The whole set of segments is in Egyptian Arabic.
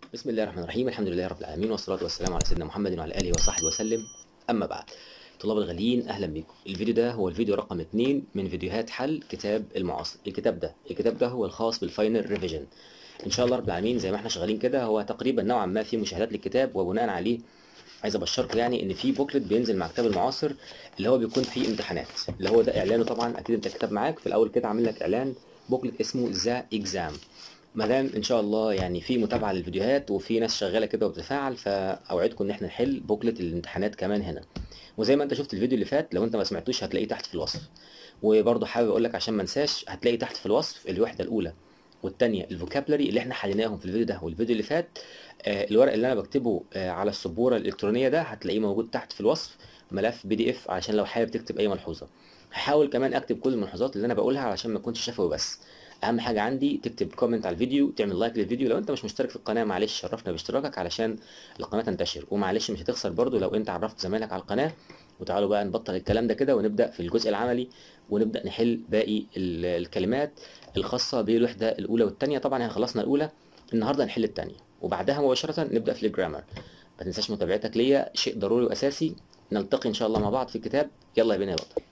بسم الله الرحمن الرحيم الحمد لله رب العالمين والصلاة والسلام على سيدنا محمد وعلى آله وصحبه وسلم أما بعد طلاب الغاليين أهلا بكم الفيديو ده هو الفيديو رقم 2 من فيديوهات حل كتاب المعاصر الكتاب ده الكتاب ده هو الخاص بالفاينل ريفيجن إن شاء الله رب العالمين زي ما احنا شغالين كده هو تقريبا نوعا ما في مشاهدات للكتاب وبناء عليه عايز ابشركم يعني ان في بوكلت بينزل مع كتاب المعاصر اللي هو بيكون فيه امتحانات اللي هو ده اعلانه طبعا اكيد انت الكتاب معاك في الاول كده عامل لك اعلان بوكلت اسمه ذا اكزام ما دام ان شاء الله يعني في متابعه للفيديوهات وفي ناس شغاله كده وبتتفاعل فاوعدكم ان احنا نحل بوكلت الامتحانات كمان هنا وزي ما انت شفت الفيديو اللي فات لو انت ما سمعتوش هتلاقيه تحت في الوصف وبرضه حابب اقول لك عشان ما انساش هتلاقي تحت في الوصف الوحده الاولى والثانيه الفوكابلري اللي احنا حليناهم في الفيديو ده والفيديو اللي فات آه الورق اللي انا بكتبه آه على السبوره الالكترونيه ده هتلاقيه موجود تحت في الوصف ملف بي دي اف عشان لو حابب تكتب اي ملحوظه هحاول كمان اكتب كل الملحوظات اللي انا بقولها علشان ما اكونش شفوي بس اهم حاجه عندي تكتب كومنت على الفيديو تعمل لايك للفيديو لو انت مش مشترك في القناه معلش شرفنا باشتراكك علشان القناه تنتشر ومعلش مش هتخسر برضو لو انت عرفت زمايلك على القناه وتعالوا بقى نبطل الكلام ده كده ونبدا في الجزء العملي ونبدا نحل باقي الكلمات الخاصه بالوحده الاولى والثانيه طبعا احنا خلصنا الاولى النهارده هنحل الثانيه وبعدها مباشره نبدا في الجرامر ما تنساش متابعتك ليا شيء ضروري واساسي نلتقي ان شاء الله مع بعض في الكتاب يلا يا بينا يا بطل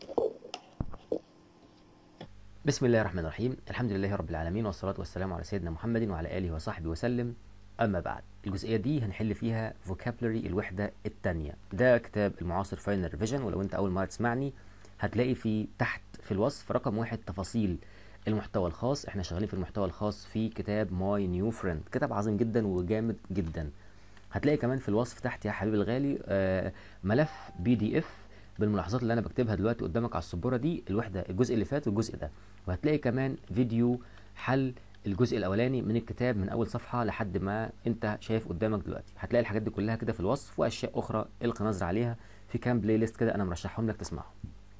بسم الله الرحمن الرحيم الحمد لله رب العالمين والصلاة والسلام على سيدنا محمد وعلى آله وصحبه وسلم أما بعد الجزئية دي هنحل فيها vocabulary الوحدة الثانية ده كتاب المعاصر فاينل ريفيجن ولو أنت أول مرة تسمعني هتلاقي في تحت في الوصف رقم واحد تفاصيل المحتوى الخاص احنا شغالين في المحتوى الخاص في كتاب ماي نيو فريند كتاب عظيم جدا وجامد جدا هتلاقي كمان في الوصف تحت يا حبيبي الغالي آه ملف بي دي اف بالملاحظات اللي انا بكتبها دلوقتي قدامك على السبوره دي الوحده الجزء اللي فات والجزء ده وهتلاقي كمان فيديو حل الجزء الاولاني من الكتاب من اول صفحه لحد ما انت شايف قدامك دلوقتي هتلاقي الحاجات دي كلها كده في الوصف واشياء اخرى القي نظره عليها في كام بلاي ليست كده انا مرشحهم لك تسمعهم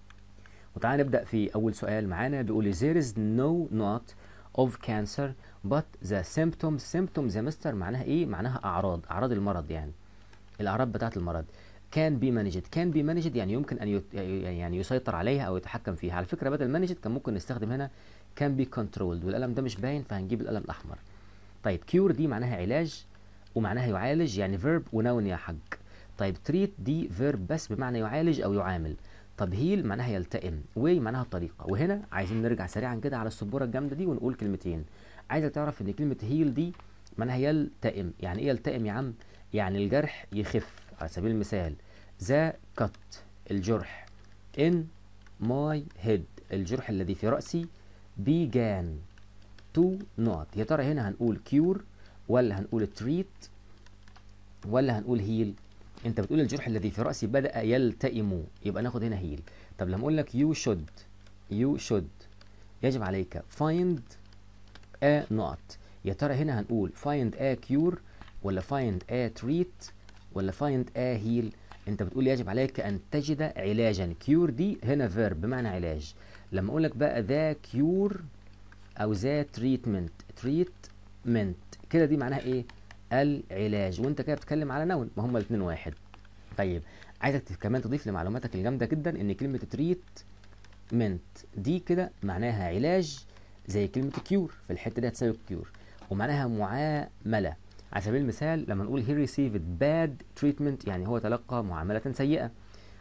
وتعالى نبدا في اول سؤال معانا بيقول there is no not of cancer but the symptoms symptoms يا مستر معناها ايه معناها اعراض اعراض المرض يعني الاعراض بتاعه المرض can be managed can be managed يعني يمكن ان يت... يعني يسيطر عليها او يتحكم فيها على فكره بدل managed كان ممكن نستخدم هنا can be controlled والقلم ده مش باين فهنجيب القلم الاحمر طيب cure دي معناها علاج ومعناها يعالج يعني verb ونون يا حاج طيب treat دي verb بس بمعنى يعالج او يعامل طب هيل معناها يلتئم way معناها طريقه وهنا عايزين نرجع سريعا كده على السبوره الجامده دي ونقول كلمتين عايزك تعرف ان كلمه هيل دي معناها يلتئم يعني ايه يلتئم يا عم يعني الجرح يخف على سبيل المثال ذا كت الجرح in my head الجرح الذي في رأسي began to not يا ترى هنا هنقول cure ولا هنقول treat ولا هنقول heal انت بتقول الجرح الذي في رأسي بدأ يلتئم يبقى ناخد هنا heal طب لما اقول لك you should you should يجب عليك find a not يا ترى هنا هنقول find a cure ولا find a treat ولا find a heal انت بتقول يجب عليك ان تجد علاجا كيور دي هنا فيرب بمعنى علاج لما اقول لك بقى ذا كيور او ذا تريتمنت تريتمنت كده دي معناها ايه العلاج وانت كده بتتكلم على نون ما هما الاثنين واحد طيب عايزك كمان تضيف لمعلوماتك الجامده جدا ان كلمه تريتمنت دي كده معناها علاج زي كلمه كيور في الحته دي هتساوي كيور ومعناها معامله على سبيل المثال لما نقول he received bad treatment يعني هو تلقى معاملة سيئة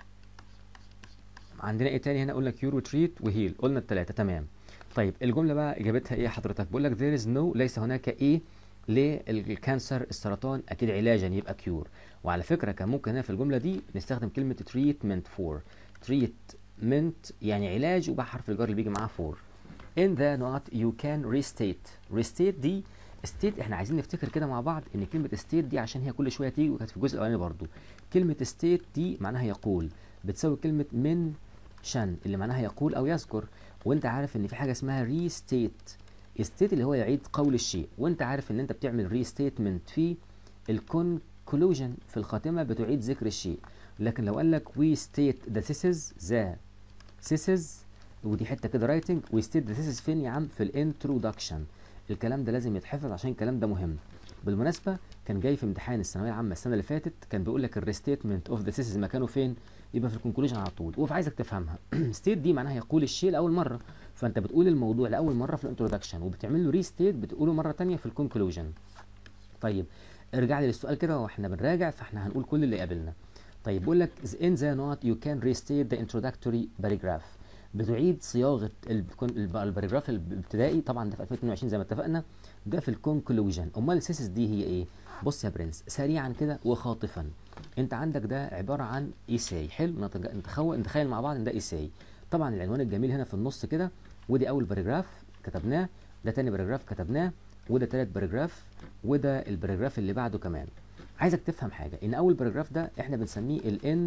عندنا ايه تاني هنا قلنا cure وتريت وهيل قلنا التلاتة تمام طيب الجملة بقى اجابتها ايه حضرتك بقول لك there is no ليس هناك ايه للكانسر السرطان اكيد علاجا يبقى كيور وعلى فكرة كان ممكن هنا في الجملة دي نستخدم كلمة treatment for treatment يعني علاج وبقى حرف الجر اللي بيجي معاه for in the not you can restate restate دي ستيت احنا عايزين نفتكر كده مع بعض ان كلمه ستيت دي عشان هي كل شويه تيجي وكانت في الجزء الاولاني برضو كلمه ستيت دي معناها يقول بتساوي كلمه من شن اللي معناها يقول او يذكر وانت عارف ان في حاجه اسمها ريستيت ستيت اللي هو يعيد قول الشيء وانت عارف ان انت بتعمل ريستيتمنت في الكونكلوجن في الخاتمه بتعيد ذكر الشيء لكن لو قال لك وي ستيت ذا ثيسز ذا ثيسز ودي حته كده رايتنج وي ستيت ذا ثيسز فين يا عم في الانترودكشن الكلام ده لازم يتحفظ عشان الكلام ده مهم بالمناسبه كان جاي في امتحان الثانويه العامه السنه اللي فاتت كان بيقول لك الريستيتمنت اوف ذا ثيسز مكانه فين يبقى في الكونكلوجن على طول وفي عايزك تفهمها ستيت دي معناها يقول الشيء لاول مره فانت بتقول الموضوع لاول مره في الانترودكشن وبتعمل له ريستيت بتقوله مره ثانيه في الكونكلوجن طيب ارجع لي للسؤال كده واحنا بنراجع فاحنا هنقول كل اللي قابلنا طيب بيقول لك in the note you can restate the introductory paragraph بتعيد صياغه الباراجراف الابتدائي طبعا ده في 2022 زي ما اتفقنا ده في الكونكلوجن امال السيسس دي هي ايه بص يا برنس سريعا كده وخاطفا انت عندك ده عباره عن ايساي حلو نتخيل نتخيل مع بعض ان ده ايساي طبعا العنوان الجميل هنا في النص كده ودي اول باراجراف كتبناه ده تاني باراجراف كتبناه وده تالت باراجراف وده الباراجراف اللي بعده كمان عايزك تفهم حاجه ان اول باراجراف ده احنا بنسميه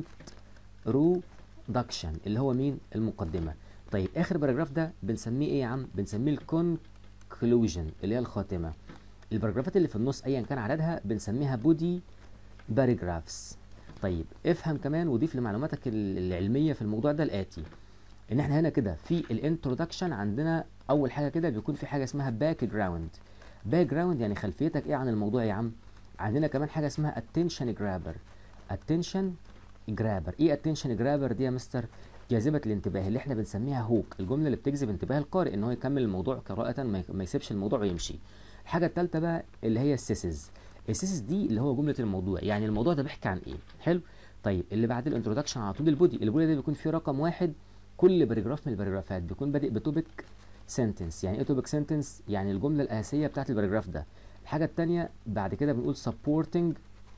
الانترودكشن اللي هو مين المقدمه طيب اخر باراجراف ده بنسميه ايه يا عم بنسميه الكونكلوجن اللي هي الخاتمه الباراجرافات اللي في النص ايا كان عددها بنسميها بودي باراجرافز طيب افهم كمان وضيف لمعلوماتك العلميه في الموضوع ده الاتي ان احنا هنا كده في الانترودكشن عندنا اول حاجه كده بيكون في حاجه اسمها باك جراوند باك جراوند يعني خلفيتك ايه عن الموضوع يا عم عندنا كمان حاجه اسمها اتنشن جرابر اتنشن جرابر ايه اتنشن جرابر دي يا مستر جاذبه الانتباه اللي احنا بنسميها هوك الجمله اللي بتجذب انتباه القارئ ان هو يكمل الموضوع قراءه ما يسيبش الموضوع ويمشي الحاجه الثالثه بقى اللي هي السيسز السيسز دي اللي هو جمله الموضوع يعني الموضوع ده بيحكي عن ايه حلو طيب اللي بعد الانترودكشن على طول البودي البودي ده بيكون فيه رقم واحد كل باراجراف من الباراجرافات بيكون بادئ بتوبيك سنتنس يعني ايه توبيك سنتنس يعني الجمله الاساسيه بتاعت الباراجراف ده الحاجه الثانيه بعد كده بنقول supporting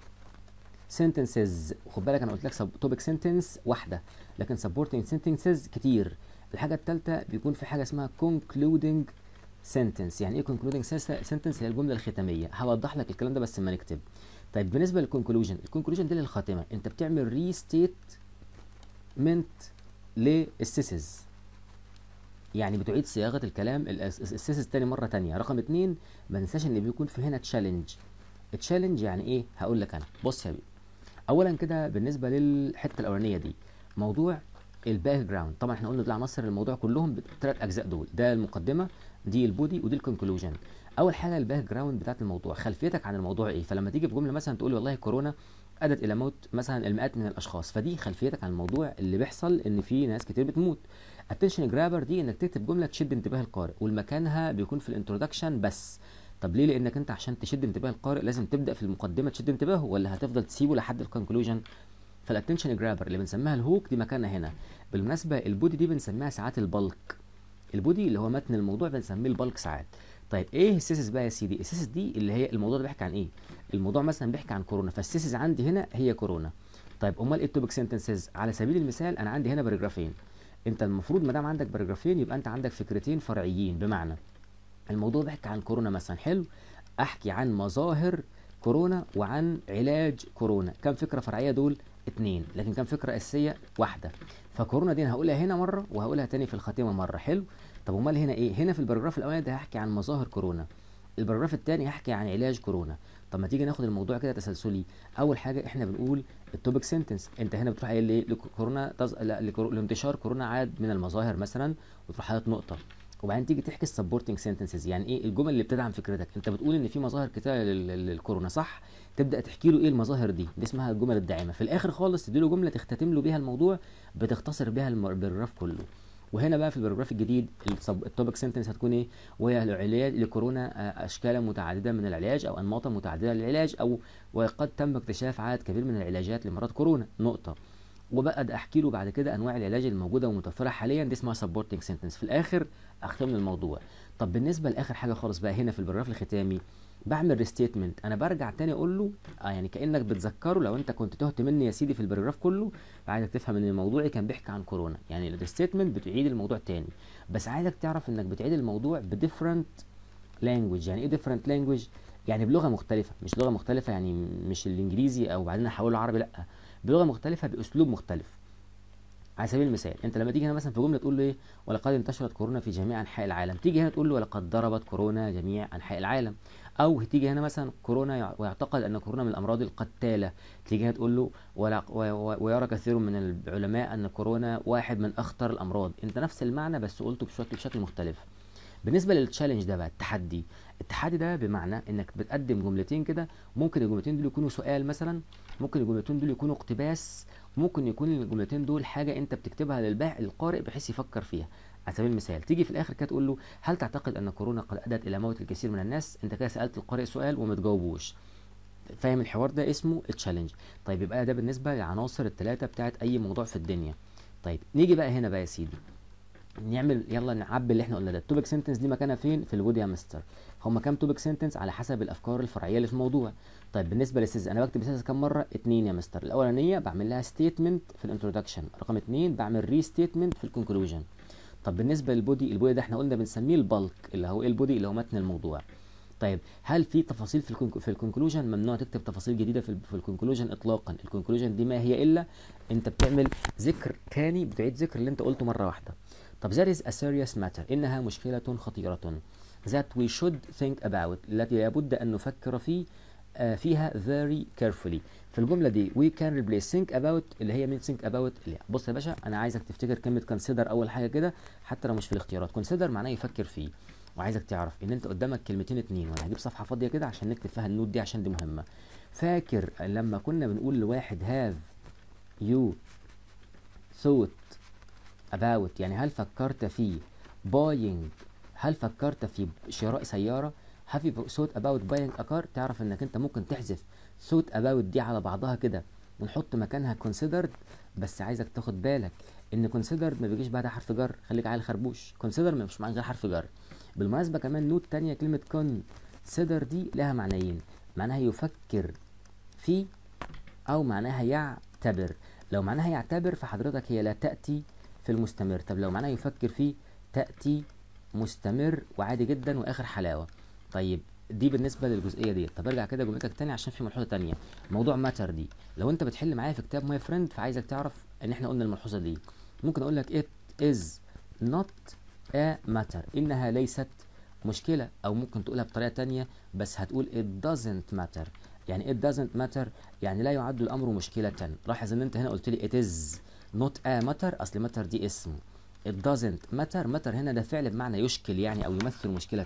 sentences خد بالك انا قلت لك توبيك سنتنس واحده لكن supporting sentences كتير الحاجه الثالثه بيكون في حاجه اسمها concluding sentence يعني ايه concluding sentence هي الجمله الختاميه هوضح لك الكلام ده بس ما نكتب طيب بالنسبه للكونكلوجن الكونكلوجن دي للخاتمه انت بتعمل ريستيتمنت للسيسز يعني بتعيد صياغه الكلام السيسز تاني مره تانية رقم اتنين ما ننساش ان بيكون في هنا تشالنج تشالنج يعني ايه هقول لك انا بص يا بيه اولا كده بالنسبه للحته الاولانيه دي موضوع الباك جراوند طبعا احنا قلنا دول عناصر الموضوع كلهم بالثلاث اجزاء دول ده المقدمه دي البودي ودي الكونكلوجن اول حاجه الباك جراوند بتاعت الموضوع خلفيتك عن الموضوع ايه فلما تيجي في جمله مثلا تقول والله كورونا ادت الى موت مثلا المئات من الاشخاص فدي خلفيتك عن الموضوع اللي بيحصل ان في ناس كتير بتموت اتنشن جرابر دي انك تكتب جمله تشد انتباه القارئ والمكانها بيكون في الانترودكشن بس طب ليه لانك انت عشان تشد انتباه القارئ لازم تبدا في المقدمه تشد انتباهه ولا هتفضل تسيبه لحد الكونكلوجن فالاتنشن جرابر اللي بنسميها الهوك دي مكانها هنا بالمناسبه البودي دي بنسميها ساعات البلك البودي اللي هو متن الموضوع بنسميه البلك ساعات طيب ايه السيسس بقى يا سيدي السيسس دي اللي هي الموضوع ده بيحكي عن ايه الموضوع مثلا بيحكي عن كورونا فالسيسس عندي هنا هي كورونا طيب امال ايه التوبيك سنتنسز على سبيل المثال انا عندي هنا باراجرافين انت المفروض ما دام عندك باراجرافين يبقى انت عندك فكرتين فرعيين بمعنى الموضوع بيحكي عن كورونا مثلا حلو احكي عن مظاهر كورونا وعن علاج كورونا كم فكره فرعيه دول اتنين لكن كم فكره اساسيه واحده فكورونا دي انا هقولها هنا مره وهقولها تاني في الخاتمه مره حلو طب امال هنا ايه هنا في الباراجراف الاولاني ده هحكي عن مظاهر كورونا الباراجراف الثاني هحكي عن علاج كورونا طب ما تيجي ناخد الموضوع كده تسلسلي اول حاجه احنا بنقول التوبيك سنتنس انت هنا بتروح قايل ليه كورونا تز... لا لانتشار كورونا عاد من المظاهر مثلا وتروح حاطط نقطه وبعدين تيجي تحكي السبورتنج سنتنسز يعني ايه الجمل اللي بتدعم فكرتك انت بتقول ان في مظاهر كتير للكورونا صح تبدا تحكي له ايه المظاهر دي دي اسمها الجمل الداعمه في الاخر خالص تدي له جمله تختتم له بيها الموضوع بتختصر بيها الباراجراف كله وهنا بقى في الباراجراف الجديد التوبيك سنتنس هتكون ايه وهي العلاج لكورونا اشكالا متعدده من العلاج او انماطا متعدده للعلاج او وقد تم اكتشاف عدد كبير من العلاجات لمرض كورونا نقطه وبقى احكي له بعد كده انواع العلاج الموجوده ومتوفره حاليا دي اسمها سبورتنج سنتنس في الاخر اختم الموضوع طب بالنسبه لاخر حاجه خالص بقى هنا في الباراجراف الختامي بعمل ريستيتمنت انا برجع تاني اقول له آه يعني كانك بتذكره لو انت كنت تهت مني يا سيدي في الباراجراف كله عايزك تفهم ان الموضوع كان بيحكي عن كورونا يعني الريستيتمنت بتعيد الموضوع تاني بس عايزك تعرف انك بتعيد الموضوع بديفرنت لانجوج يعني ايه ديفرنت لانجوج يعني بلغه مختلفه مش لغه مختلفه يعني مش الانجليزي او بعدين احوله عربي لا بلغه مختلفه باسلوب مختلف على سبيل المثال انت لما تيجي هنا مثلا في جمله تقول له ايه ولقد انتشرت كورونا في جميع انحاء العالم تيجي هنا تقول له ولقد ضربت كورونا جميع انحاء العالم او تيجي هنا مثلا كورونا ويعتقد ان كورونا من الامراض القتاله تيجي هنا تقول له ولا ويرى كثير من العلماء ان كورونا واحد من اخطر الامراض انت نفس المعنى بس قلته بشكل بشكل مختلف بالنسبه للتشالنج ده بقى التحدي التحدي ده بمعنى انك بتقدم جملتين كده ممكن الجملتين دول يكونوا سؤال مثلا ممكن الجملتين دول يكونوا اقتباس ممكن يكون الجملتين دول حاجه انت بتكتبها للبائع القارئ بحيث يفكر فيها على سبيل المثال تيجي في الاخر كده تقول له هل تعتقد ان كورونا قد ادت الى موت الكثير من الناس انت كده سالت القارئ سؤال وما تجاوبوش فاهم الحوار ده اسمه التشالنج طيب يبقى ده بالنسبه للعناصر الثلاثه بتاعت اي موضوع في الدنيا طيب نيجي بقى هنا بقى يا سيدي نعمل يلا نعبي اللي احنا قلنا ده التوبك سنتنس دي مكانها فين في الوود يا مستر هما كام توبك سنتنس على حسب الافكار الفرعيه اللي في الموضوع طيب بالنسبه للسيز انا بكتب السيز كام مره اتنين يا مستر الاولانيه بعمل لها ستيتمنت في الانترودكشن رقم اتنين بعمل ري ستيتمنت في الكونكلوجن طب بالنسبه للبودي البودي ده احنا قلنا بنسميه البلك اللي هو ايه البودي اللي هو متن الموضوع طيب هل في تفاصيل في الكونك... في الكونكلوجن ممنوع تكتب تفاصيل جديده في, ال... في الكونكلوجن اطلاقا الكونكلوجن دي ما هي الا انت بتعمل ذكر تاني بتعيد ذكر اللي انت قلته مره واحده طب that is a serious matter إنها مشكلة خطيرة that we should think about التي لابد أن نفكر في آه فيها very carefully في الجملة دي we can replace think about اللي هي من think about اللي بص يا باشا أنا عايزك تفتكر كلمة consider أول حاجة كده حتى لو مش في الاختيارات consider معناه يفكر فيه وعايزك تعرف ان انت قدامك كلمتين اتنين وانا هجيب صفحه فاضيه كده عشان نكتب فيها النوت دي عشان دي مهمه فاكر لما كنا بنقول لواحد have you thought about يعني هل فكرت في buying هل فكرت في شراء سيارة have you thought about buying a car تعرف انك انت ممكن تحذف thought about دي على بعضها كده ونحط مكانها considered بس عايزك تاخد بالك ان considered ما بيجيش بعدها حرف جر خليك عيل خربوش consider مش معنى غير حرف جر بالمناسبة كمان نوت تانية كلمة consider دي لها معنيين معناها يفكر في او معناها يعتبر لو معناها يعتبر فحضرتك هي لا تأتي في المستمر طب لو معناها يفكر فيه تأتي مستمر وعادي جدا واخر حلاوة طيب دي بالنسبة للجزئية دي طب ارجع كده جملتك تاني عشان في ملحوظة تانية موضوع ماتر دي لو انت بتحل معايا في كتاب ماي فريند فعايزك تعرف ان احنا قلنا الملحوظة دي ممكن اقول لك it is not a matter انها ليست مشكلة او ممكن تقولها بطريقة تانية بس هتقول it doesn't matter يعني it doesn't matter يعني لا يعد الامر مشكلة لاحظ ان انت هنا قلت لي it is not a matter اصل matter دي اسم it doesn't matter matter هنا ده فعل بمعنى يشكل يعني او يمثل مشكلة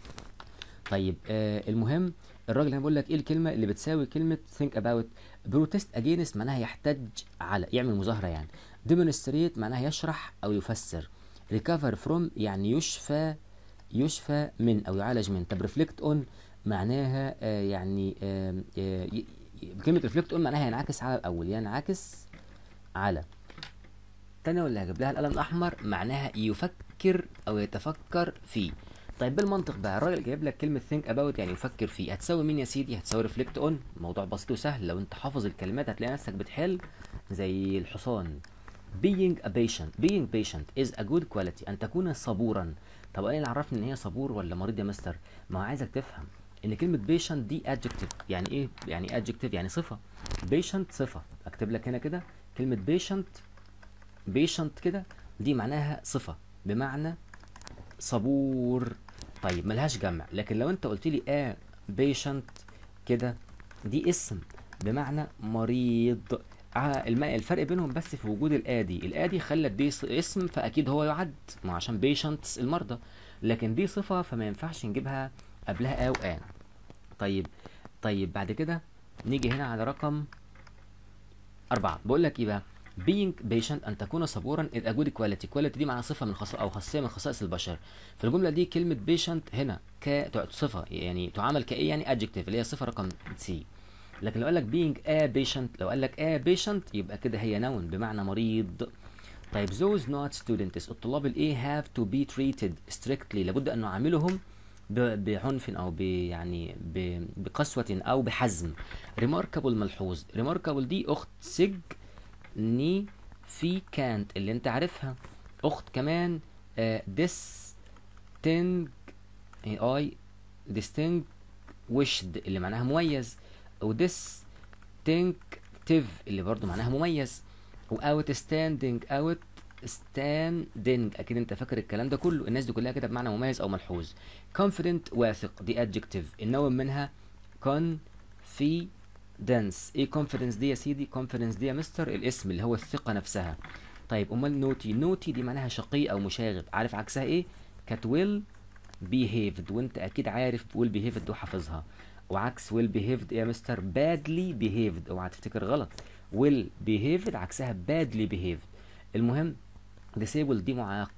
طيب آه المهم الراجل هنا بيقول لك ايه الكلمة اللي بتساوي كلمة think about protest against معناها يحتج على يعمل مظاهرة يعني demonstrate معناها يشرح او يفسر recover from يعني يشفى يشفى من او يعالج من طب reflect on معناها آه يعني آه آه كلمة reflect on معناها ينعكس على الأول ينعكس على تاني ولا هجيب لها القلم الأحمر معناها يفكر أو يتفكر فيه طيب بالمنطق بقى الراجل جايب لك كلمة think about يعني يفكر فيه هتساوي مين يا سيدي هتساوي reflect on موضوع بسيط وسهل لو انت حافظ الكلمات هتلاقي نفسك بتحل زي الحصان being a patient being patient is a good quality أن تكون صبورا طب انا اللي عرفني ان هي صبور ولا مريض يا مستر ما هو عايزك تفهم ان كلمة patient دي adjective يعني ايه يعني adjective يعني صفة patient صفة اكتب لك هنا كده كلمة patient patient كده دي معناها صفة بمعنى صبور طيب ملهاش جمع لكن لو انت قلت لي اه patient كده دي اسم بمعنى مريض الفرق بينهم بس في وجود الادي الادي خلت دي اسم فاكيد هو يعد ما عشان بيشنتس المرضى لكن دي صفه فما ينفعش نجيبها قبلها ا وان طيب طيب بعد كده نيجي هنا على رقم أربعة بقول لك إيه بقى being patient أن تكون صبورا is a good quality quality دي معناها صفة من خص أو خاصية من خصائص البشر في الجملة دي كلمة patient هنا ك صفة يعني تعامل كإيه يعني adjective اللي هي صفة رقم سي لكن لو قال لك being a patient لو قال لك a patient يبقى كده هي noun بمعنى مريض طيب those not students الطلاب الايه have to be treated strictly لابد ان نعاملهم بعنف او ب يعني بقسوة او بحزم remarkable ملحوظ remarkable دي اخت سج ني في كانت اللي انت عارفها اخت كمان disting اي distinguished اللي معناها مميز وديس distinctive اللي برضو معناها مميز واوت ستاندنج اوت ستاندنج اكيد انت فاكر الكلام ده كله الناس دي كلها كده بمعنى مميز او ملحوظ confident واثق دي adjective النوع منها confidence ايه confidence دي يا سيدي confidence دي يا مستر الاسم اللي هو الثقة نفسها طيب امال نوتي نوتي دي معناها شقي او مشاغب عارف عكسها ايه كانت will behaved وانت اكيد عارف will behaved وحافظها وعكس well behaved يا مستر badly behaved اوعى تفتكر غلط well behaved عكسها badly behaved المهم disable دي معاق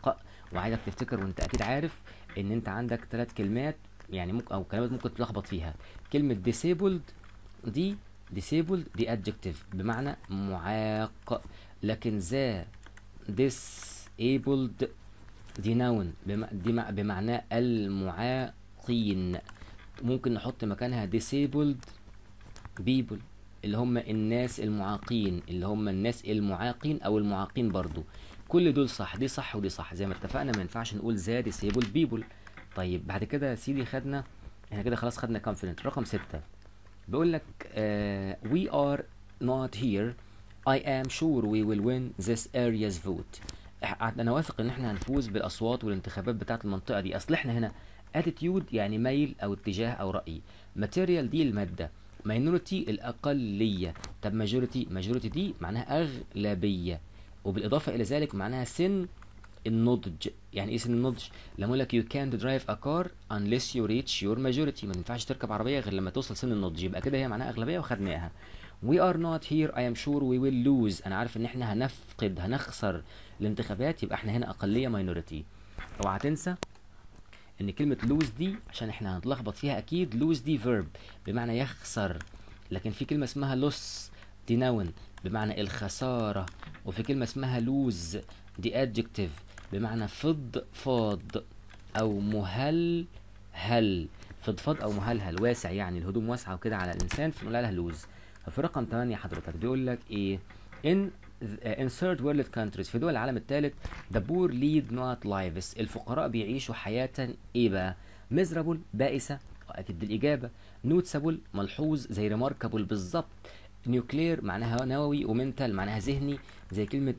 وعايزك تفتكر وانت اكيد عارف ان انت عندك ثلاث كلمات يعني ممكن او كلمات ممكن تلخبط فيها كلمة disabled دي disabled دي adjective بمعنى معاق لكن ذا disabled دي noun بم... دي مع... بمعنى المعاقين ممكن نحط مكانها disabled people اللي هم الناس المعاقين اللي هم الناس المعاقين او المعاقين برضو كل دول صح دي صح ودي صح زي ما اتفقنا ما ينفعش نقول ذا disabled people طيب بعد كده يا سيدي خدنا احنا كده خلاص خدنا confident رقم ستة بيقول لك uh, we are not here I am sure we will win this area's vote انا واثق ان احنا هنفوز بالاصوات والانتخابات بتاعه المنطقه دي اصل احنا هنا attitude يعني ميل او اتجاه او راي material دي الماده minority الاقليه طب majority majority دي معناها اغلبيه وبالاضافه الى ذلك معناها سن النضج يعني ايه سن النضج لما اقول لك you can't drive a car unless you reach your majority ما ينفعش تركب عربيه غير لما توصل سن النضج يبقى كده هي معناها اغلبيه وخدناها we are not here I am sure we will lose انا عارف ان احنا هنفقد هنخسر الانتخابات يبقى احنا هنا اقليه minority اوعى تنسى ان كلمه lose دي عشان احنا هنتلخبط فيها اكيد lose دي verb بمعنى يخسر لكن في كلمه اسمها loss دي noun بمعنى الخساره وفي كلمه اسمها lose دي adjective بمعنى فضفاض او مهلهل فضفاض او مهلهل واسع يعني الهدوم واسعه وكده على الانسان فنقول لها لوز ففي رقم 8 حضرتك بيقول لك ايه in in third world countries في دول العالم الثالث the poor lead not lives الفقراء بيعيشوا حياة ايه بقى miserable بائسة اكيد دي الاجابة noticeable ملحوظ زي remarkable بالظبط nuclear معناها نووي ومنتال معناها ذهني زي كلمة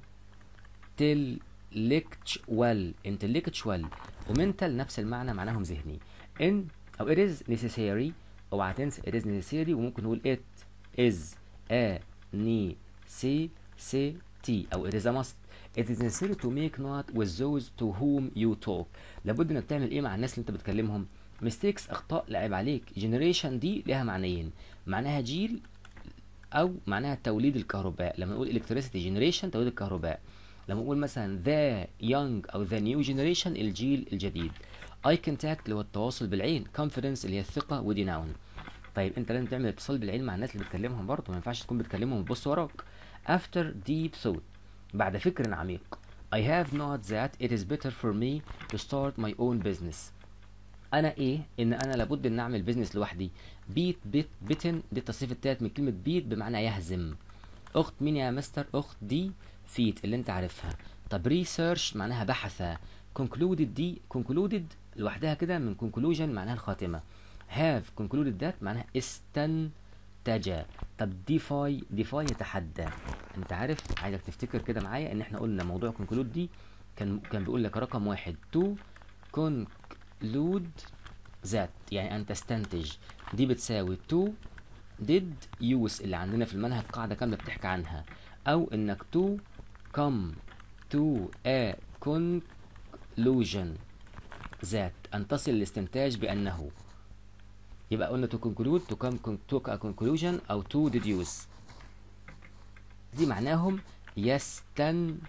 intellectual intellectual ومنتال نفس المعنى معناهم ذهني in او it is necessary اوعى تنسى it is necessary وممكن نقول it is a necessity او it is a must it is necessary to make note with those to whom you talk لابد انك تعمل ايه مع الناس اللي انت بتكلمهم mistakes اخطاء لعب عليك generation دي لها معنيين معناها جيل او معناها توليد الكهرباء لما نقول electricity generation توليد الكهرباء لما نقول مثلا the young او the new generation الجيل الجديد eye contact اللي هو التواصل بالعين confidence اللي هي الثقه ودي noun طيب انت لازم تعمل اتصال بالعين مع الناس اللي بتكلمهم برضه ما ينفعش تكون بتكلمهم وتبص وراك after deep thought بعد فكر عميق I have not that it is better for me to start my own business انا ايه ان انا لابد ان اعمل بيزنس لوحدي بيت بيت بيتن دي التصريف التالت من كلمه بيت بمعنى يهزم اخت مين يا مستر اخت دي فيت اللي انت عارفها طب ريسيرش معناها بحث concluded دي concluded لوحدها كده من conclusion معناها الخاتمه have concluded that معناها استنتج طب defy defy يتحدى انت عارف عايزك تفتكر كده معايا ان احنا قلنا موضوع conclude دي كان كان بيقول لك رقم واحد to conclude that يعني ان تستنتج دي بتساوي to did use اللي عندنا في المنهج قاعده كامله بتحكي عنها او انك to come to a conclusion that ان تصل للاستنتاج بانه يبقى قلنا to conclude to come to a conclusion او to deduce دي معناهم يستنتج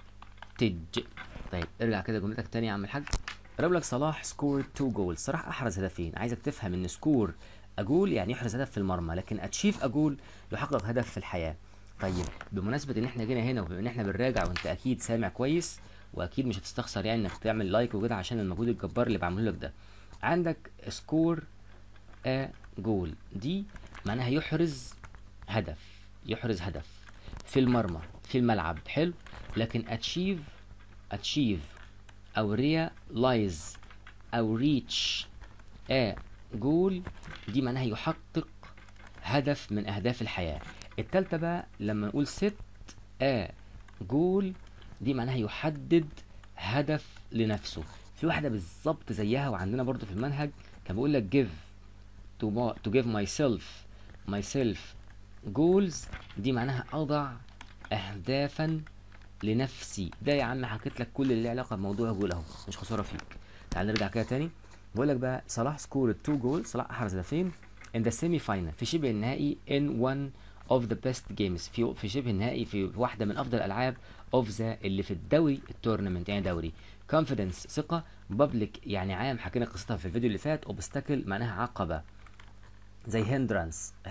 طيب ارجع كده جملتك تاني يا عم الحاج قرب لك صلاح سكور 2 جول صلاح احرز هدفين عايزك تفهم ان سكور اجول يعني يحرز هدف في المرمى لكن اتشيف اجول يحقق هدف في الحياه طيب بمناسبه ان احنا جينا هنا وبما ان احنا بنراجع وانت اكيد سامع كويس واكيد مش هتستخسر يعني انك تعمل لايك وكده عشان المجهود الجبار اللي بعمله لك ده عندك سكور ا جول دي معناها يحرز هدف يحرز هدف في المرمى في الملعب حلو لكن اتشيف اتشيف او ريلايز او ريتش ا جول دي معناها يحقق هدف من اهداف الحياه التالتة بقى لما نقول ست ا جول دي معناها يحدد هدف لنفسه في واحدة بالظبط زيها وعندنا برضو في المنهج كان بيقول لك give to, to give myself myself goals دي معناها أضع أهدافا لنفسي ده يا عم حكيت لك كل اللي له علاقة بموضوع جول أهو مش خسارة فيك تعال نرجع كده تاني بقول لك بقى صلاح سكور 2 جول صلاح أحرز هدفين in the semi final في شبه النهائي in one of the best games في في شبه النهائي في واحده من افضل الالعاب of the اللي في الدوري التورنمنت يعني دوري confidence ثقه public يعني عام حكينا قصتها في الفيديو اللي فات obstacle معناها عقبه زي hindrance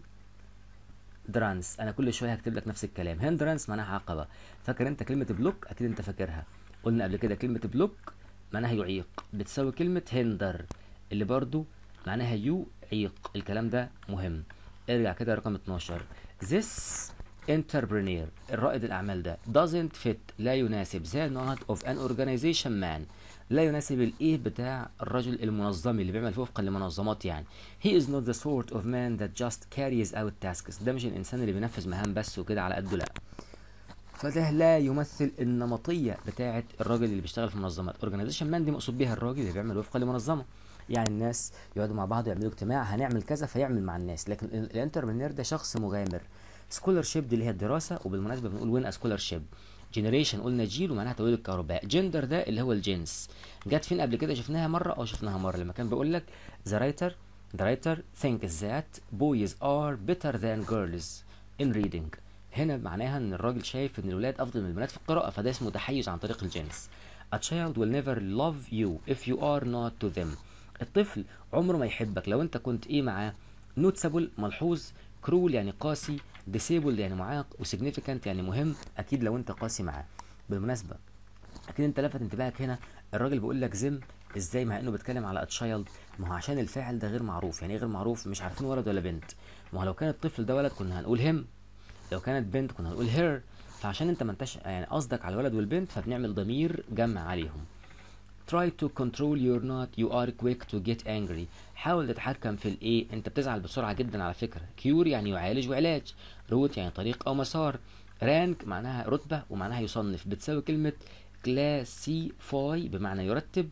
hindrance انا كل شويه هكتب لك نفس الكلام hindrance معناها عقبه فاكر انت كلمه بلوك اكيد انت فاكرها قلنا قبل كده كلمه بلوك معناها يعيق بتساوي كلمه hinder اللي برضو معناها يعيق الكلام ده مهم ارجع كده رقم 12 this entrepreneur الرائد الأعمال ده doesn't fit لا يناسب the not of an organization man لا يناسب الايه بتاع الرجل المنظمي اللي بيعمل وفقا لمنظمات يعني he is not the sort of man that just carries out tasks ده مش الانسان اللي بينفذ مهام بس وكده على قده لا فده لا يمثل النمطيه بتاعه الراجل اللي بيشتغل في منظمات اورجانيزيشن مان دي مقصود بيها الراجل اللي بيعمل وفقا لمنظمه يعني الناس يقعدوا مع بعض ويعملوا اجتماع هنعمل كذا فيعمل مع الناس لكن الانتربرنير ده شخص مغامر سكولرشيب دي اللي هي الدراسه وبالمناسبه بنقول وين سكولرشيب جنريشن قلنا جيل ومعناها توليد الكهرباء جندر ده اللي هو الجنس جت فين قبل كده شفناها مره او شفناها مره لما كان بيقول لك ذا رايتر The writer thinks that boys are better than girls in reading. هنا معناها ان الراجل شايف ان الولاد افضل من البنات في القراءه فده اسمه تحيز عن طريق الجنس. A child will never love you if you are not to them. الطفل عمره ما يحبك لو انت كنت ايه معاه نوتسابل ملحوظ كرول يعني قاسي ديسيبل يعني معاق وسيجنيفيكانت يعني مهم اكيد لو انت قاسي معاه بالمناسبه اكيد انت لفت انتباهك هنا الراجل بيقول لك زم ازاي مع انه بيتكلم على اتشايلد ما هو عشان الفاعل ده غير معروف يعني ايه غير معروف مش عارفين ولد ولا بنت ما هو لو كان الطفل ده ولد كنا هنقول هم لو كانت بنت كنا هنقول هير فعشان انت ما انتش يعني قصدك على الولد والبنت فبنعمل ضمير جمع عليهم try to control your not you are quick to get angry حاول تتحكم في الايه انت بتزعل بسرعه جدا على فكره كيور يعني يعالج وعلاج روت يعني طريق او مسار رانك معناها رتبه ومعناها يصنف بتساوي كلمه كلاسيفاي بمعنى يرتب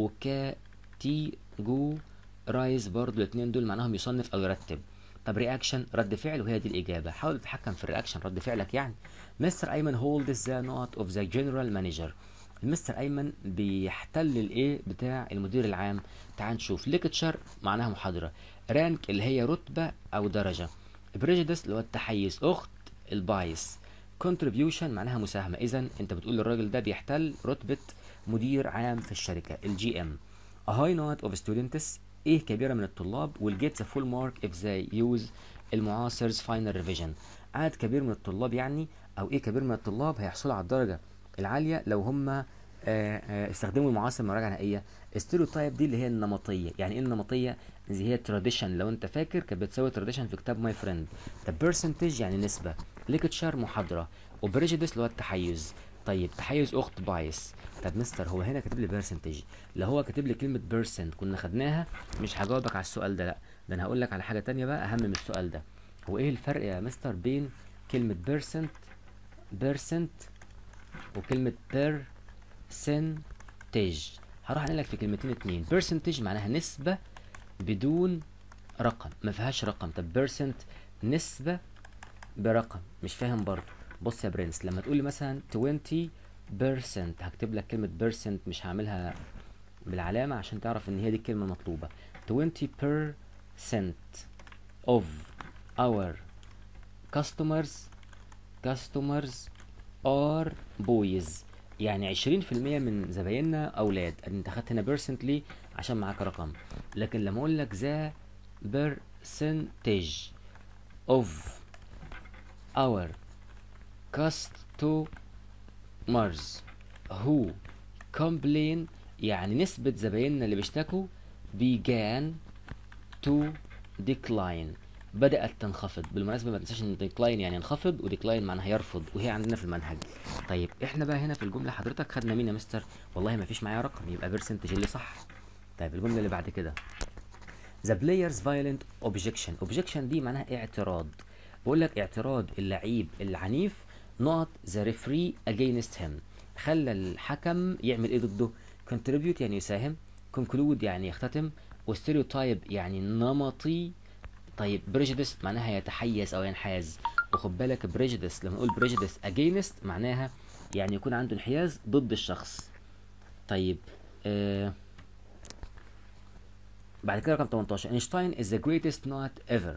وكاتيجو رايز برضو الاثنين دول معناهم يصنف او يرتب طب رياكشن رد فعل وهي دي الاجابه حاول تتحكم في الرياكشن رد فعلك يعني مستر ايمن هولدز ذا نوت اوف ذا جنرال مانجر المستر ايمن بيحتل الايه بتاع المدير العام تعال نشوف ليكتشر معناها محاضره رانك اللي هي رتبه او درجه بريجيدس اللي هو التحيز اخت البايس contribution معناها مساهمه اذا انت بتقول للراجل ده بيحتل رتبه مدير عام في الشركه الجي ام a high note of students ايه كبيره من الطلاب will get the full mark if they use المعاصر's final revision عدد كبير من الطلاب يعني او ايه كبير من الطلاب هيحصلوا على الدرجه العاليه لو هم استخدموا المعاصر مراجعه نهائيه الستيريوتايب دي اللي هي النمطيه يعني ايه النمطيه زي هي تراديشن لو انت فاكر كانت بتساوي تراديشن في كتاب ماي فريند ده برسنتج يعني نسبه ليكتشر محاضره وبريجيدس اللي هو التحيز طيب تحيز اخت بايس طب مستر هو هنا كاتب لي برسنتج لو هو كاتب لي كلمه بيرسنت كنا خدناها مش هجاوبك على السؤال ده لا ده انا هقول لك على حاجه تانية بقى اهم من السؤال ده هو ايه الفرق يا مستر بين كلمه بيرسنت بيرسنت وكلمه بيرسنتج هروح انقل لك في كلمتين اتنين برسنتج معناها نسبه بدون رقم ما فيهاش رقم طب بيرسنت نسبه برقم مش فاهم برضه بص يا برنس لما تقول لي مثلا 20% هكتب لك كلمه بيرسنت مش هعملها بالعلامه عشان تعرف ان هي دي الكلمه المطلوبه 20% of our customers customers are boys يعني 20% من زبايننا اولاد انت خدت هنا بيرسنت ليه عشان معاك رقم لكن لما اقول لك ذا percentage of our customers who complain يعني نسبة زبايننا اللي بيشتكوا began to decline بدأت تنخفض بالمناسبة ما تنساش ان decline يعني ينخفض وديكلاين معناها يرفض وهي عندنا في المنهج طيب احنا بقى هنا في الجملة حضرتك خدنا مين يا مستر والله ما فيش معايا رقم يبقى برسنتج اللي صح طيب الجملة اللي بعد كده The player's violent objection objection دي معناها اعتراض بقول لك اعتراض اللعيب العنيف not the referee against him خلى الحكم يعمل ايه ضده contribute يعني يساهم conclude يعني يختتم وستيريوتايب يعني نمطي طيب بريجيدس معناها يتحيز او ينحاز وخد بالك بريجيدس لما نقول بريجيدس against معناها يعني يكون عنده انحياز ضد الشخص طيب آه بعد كده رقم 18 اينشتاين is the greatest not ever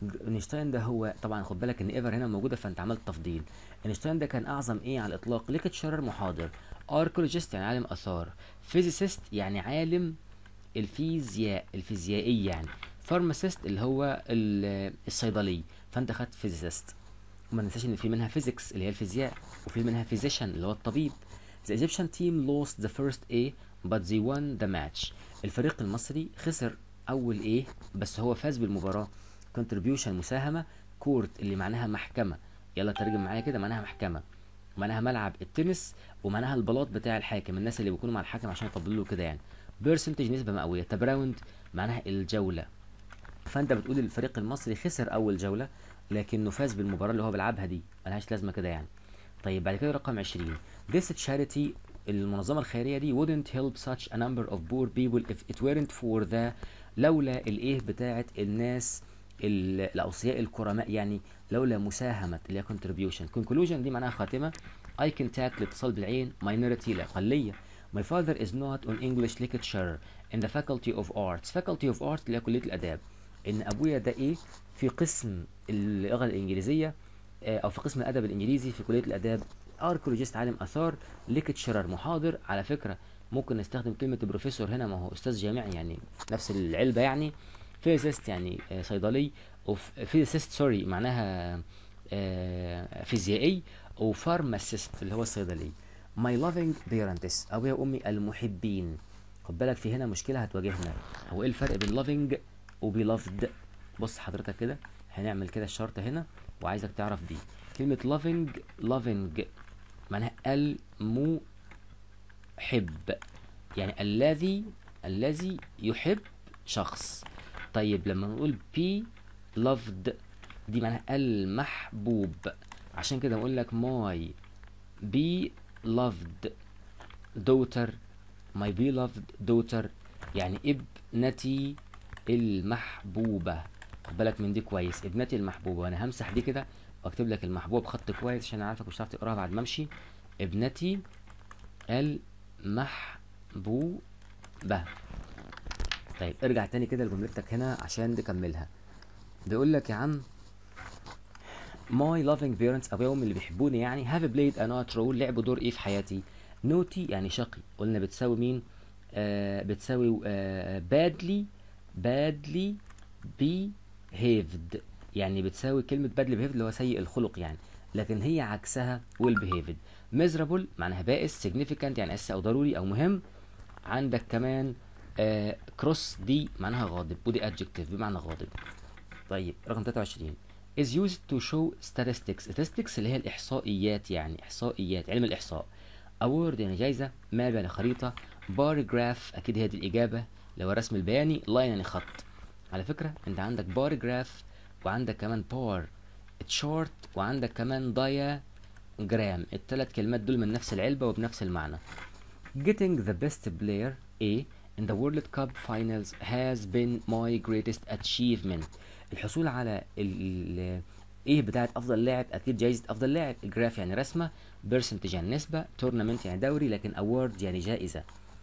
اينشتاين ده هو طبعا خد بالك ان ايفر هنا موجوده فانت عملت تفضيل اينشتاين ده كان اعظم ايه على الاطلاق ليكتشرر محاضر اركولوجيست يعني عالم اثار فيزيسيست يعني عالم الفيزياء الفيزيائي يعني فارماسيست اللي هو ال- الصيدلي فانت خدت فيزيست وما ننساش ان في منها فيزيكس اللي هي الفيزياء وفي منها فيزيشن اللي هو الطبيب The Egyptian team lost the first A but they won the match الفريق المصري خسر اول ايه بس هو فاز بالمباراة contribution مساهمة كورت اللي معناها محكمة يلا ترجم معايا كده معناها محكمة معناها ملعب التنس ومعناها البلاط بتاع الحاكم الناس اللي بيكونوا مع الحكم عشان يطبلوا له كده يعني برسنتج نسبة مئوية طب راوند معناها الجولة فانت بتقول الفريق المصري خسر اول جولة لكنه فاز بالمباراة اللي هو بيلعبها دي ملهاش لازمة كده يعني طيب بعد كده رقم 20 This charity المنظمة الخيرية دي wouldn't help such a number of poor people if it weren't for the لولا الايه بتاعت الناس ال- الاوصياء الكرماء يعني لولا مساهمة اللي هي contribution conclusion دي معناها خاتمة I contact الاتصال بالعين minority الأقلية My father is not on English literature in the faculty of arts faculty of arts اللي هي كلية الآداب إن أبويا ده إيه في قسم اللغة الإنجليزية آه، أو في قسم الأدب الإنجليزي في كلية الآداب اركولوجيست عالم آثار ليكتشرر محاضر على فكرة ممكن نستخدم كلمة بروفيسور هنا ما هو أستاذ جامعي يعني نفس العلبة يعني فيزيست يعني آه، صيدلي وفيزيست سوري معناها آه، فيزيائي وفارماسيست اللي هو الصيدلي My loving parents أبويا وأمي المحبين خد بالك في هنا مشكلة هتواجهنا هو إيه الفرق بين loving و beloved بص حضرتك كده هنعمل كده الشرط هنا وعايزك تعرف دي كلمة loving loving معناها المحب يعني الذي الذي يحب شخص طيب لما نقول be loved دي معناها المحبوب عشان كده بقول لك my beloved daughter my beloved daughter يعني ابنتي المحبوبة خد بالك من دي كويس ابنتي المحبوبة وانا همسح دي كده واكتب لك المحبوبة بخط كويس عشان اعرفك مش هتعرف تقراها بعد ما امشي ابنتي المحبوبة طيب ارجع تاني كده لجملتك هنا عشان نكملها بيقول لك يا عم My loving parents أبويا وأمي اللي بيحبوني يعني have played a not role لعبوا دور إيه في حياتي نوتي يعني شقي قلنا بتساوي مين آه بتساوي آه badly badly behaved يعني بتساوي كلمة badly behaved اللي هو سيء الخلق يعني لكن هي عكسها well behaved miserable معناها بائس significant يعني أساسي أو ضروري أو مهم عندك كمان آه cross دي معناها غاضب ودي adjective بمعنى غاضب طيب رقم 23 is used to show statistics statistics اللي هي الإحصائيات يعني إحصائيات علم الإحصاء award يعني جايزة map يعني خريطة bar graph أكيد هي دي الإجابة اللي هو الرسم البياني line يعني خط على فكرة أنت عندك bar graph وعندك كمان bar chart وعندك كمان diagram الثلاث كلمات دول من نفس العلبة وبنفس المعنى Getting the best player A in the World Cup finals has been my greatest achievement. الحصول على ال ال- ايه بتاعت افضل لاعب اكيد جايزة افضل لاعب جراف يعني رسمة percentage يعني نسبة tournament يعني دوري لكن award يعني جائزة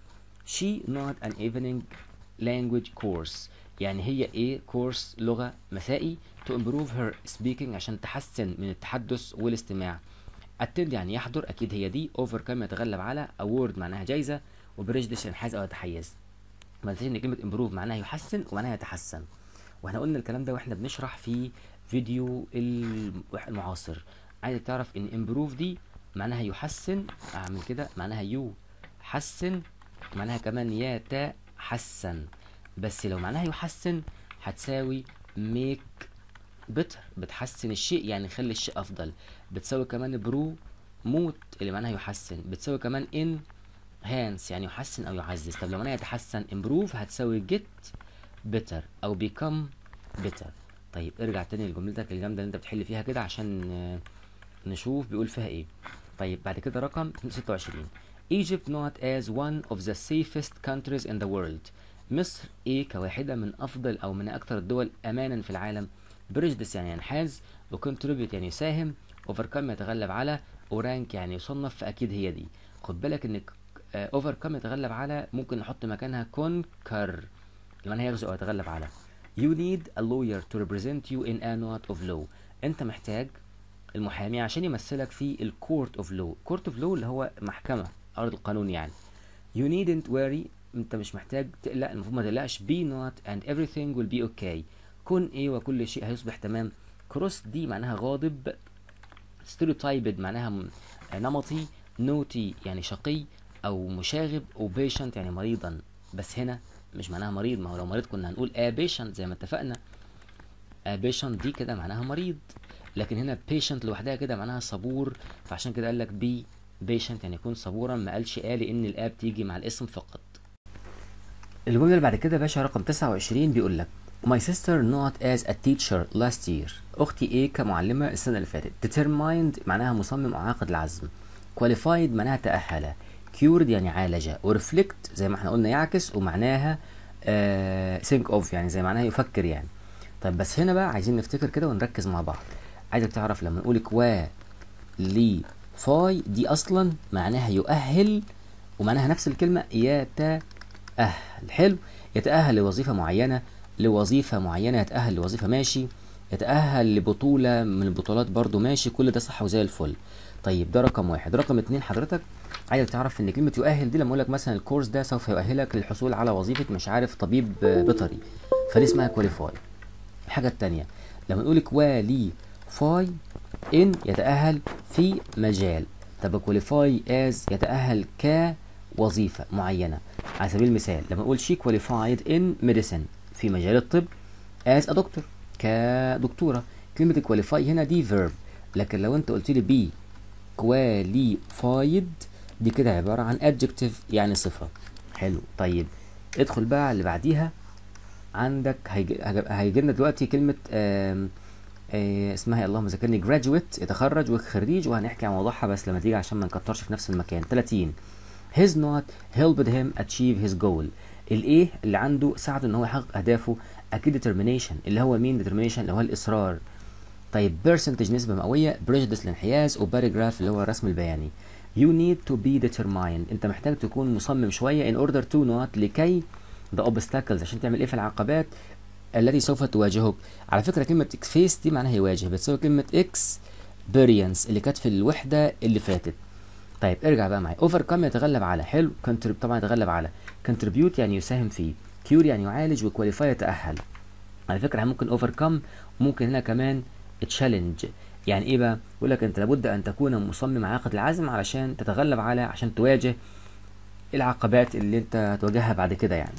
she not an evening language course يعني هي ايه كورس لغة مسائي to improve her speaking عشان تحسن من التحدث والاستماع attend يعني يحضر اكيد هي دي overcome يتغلب على award معناها جايزة وبريجدش ينحاز او يتحيز ما تنساش ان كلمة improve معناها يحسن ومعناها يتحسن واحنا قلنا الكلام ده واحنا بنشرح في فيديو الم- المعاصر عايزك تعرف ان improve دي معناها يحسن اعمل كده معناها يحسن معناها كمان يتحسن بس لو معناها يحسن هتساوي make better بتحسن الشيء يعني خلي الشيء افضل بتساوي كمان برو موت اللي معناها يحسن بتساوي كمان ان هانس يعني يحسن او يعزز طب لو معناها يتحسن improve هتساوي get better او become better طيب ارجع تاني لجملتك الجامده اللي انت بتحل فيها كده عشان آه، نشوف بيقول فيها ايه طيب بعد كده رقم 26 Egypt not as one of the safest countries in the world مصر ايه كواحدة من افضل او من اكثر الدول امانا في العالم بريجدس يعني ينحاز وكونتريبيوت يعني يساهم اوفركم يتغلب على اورانك يعني يصنف فاكيد هي دي خد بالك ان اوفركم يتغلب على ممكن نحط مكانها كونكر لمن هي يغزو او يتغلب على you need a lawyer to represent you in a court of law انت محتاج المحامي عشان يمثلك في الكورت اوف لو كورت اوف لو اللي هو محكمة ارض القانون يعني you needn't worry انت مش محتاج تقلق المفروض ما تقلقش be not and everything will be okay كن ايه وكل شيء هيصبح تمام كروس دي معناها غاضب stereotyped معناها م- نمطي نوتي يعني شقي او مشاغب او patient يعني مريضا بس هنا مش معناها مريض ما هو لو مريض كنا هنقول a patient زي ما اتفقنا a patient دي كده معناها مريض لكن هنا patient لوحدها كده معناها صبور فعشان كده قال لك be patient يعني يكون صبورا ما قالش قال ان الاب تيجي مع الاسم فقط الجملة اللي بعد كده يا باشا رقم 29 بيقول لك My sister not as a teacher last year أختي إيه كمعلمة السنة اللي فاتت Determined معناها مصمم أو عاقد العزم Qualified معناها تأهل Cured يعني عالج و Reflect زي ما احنا قلنا يعكس ومعناها آه think of يعني زي معناها يفكر يعني طيب بس هنا بقى عايزين نفتكر كده ونركز مع بعض عايزك تعرف لما نقول كوا لي فاي دي أصلا معناها يؤهل ومعناها نفس الكلمة يتأهل حلو يتأهل لوظيفة معينة لوظيفة معينة يتأهل لوظيفة ماشي يتأهل لبطولة من البطولات برضو ماشي كل ده صح وزي الفل طيب ده رقم واحد رقم اتنين حضرتك عايزك تعرف ان كلمة يؤهل دي لما اقول لك مثلا الكورس ده سوف يؤهلك للحصول على وظيفة مش عارف طبيب بيطري فدي اسمها كواليفاي الحاجة التانية لما نقول كواليفاي ان يتأهل في مجال طب كواليفاي از يتأهل كوظيفة معينة على سبيل المثال لما نقول she qualified in medicine في مجال الطب as a doctor كدكتورة كلمة qualify هنا دي verb لكن لو انت قلت لي be qualified دي كده عبارة عن adjective يعني صفة حلو طيب ادخل بقى على اللي بعديها عندك هيجي, هيجي لنا دلوقتي كلمة آم آه اسمها إيه؟ اللهم ذكرني graduate يتخرج وخريج وهنحكي عن موضوعها بس لما تيجي عشان ما نكترش في نفس المكان 30 his not helped him achieve his goal الايه اللي عنده ساعده ان هو يحقق اهدافه اكيد determination اللي هو مين determination اللي هو الاصرار طيب percentage نسبة مئوية prejudice الانحياز وباراجراف اللي هو الرسم البياني you need to be determined انت محتاج تكون مصمم شوية in order to not لكي the obstacles عشان تعمل ايه في العقبات التي سوف تواجهك على فكرة كلمة face دي معناها يواجه بتساوي كلمة experience اللي كانت في الوحدة اللي فاتت طيب ارجع بقى معايا overcome يتغلب على حلو contrib طبعا يتغلب على contribute يعني يساهم فيه cure يعني يعالج وqualify يتأهل على فكرة ممكن overcome وممكن هنا كمان challenge يعني ايه بقى بيقول لك انت لابد ان تكون مصمم عاقد العزم علشان تتغلب على عشان تواجه العقبات اللي انت هتواجهها بعد كده يعني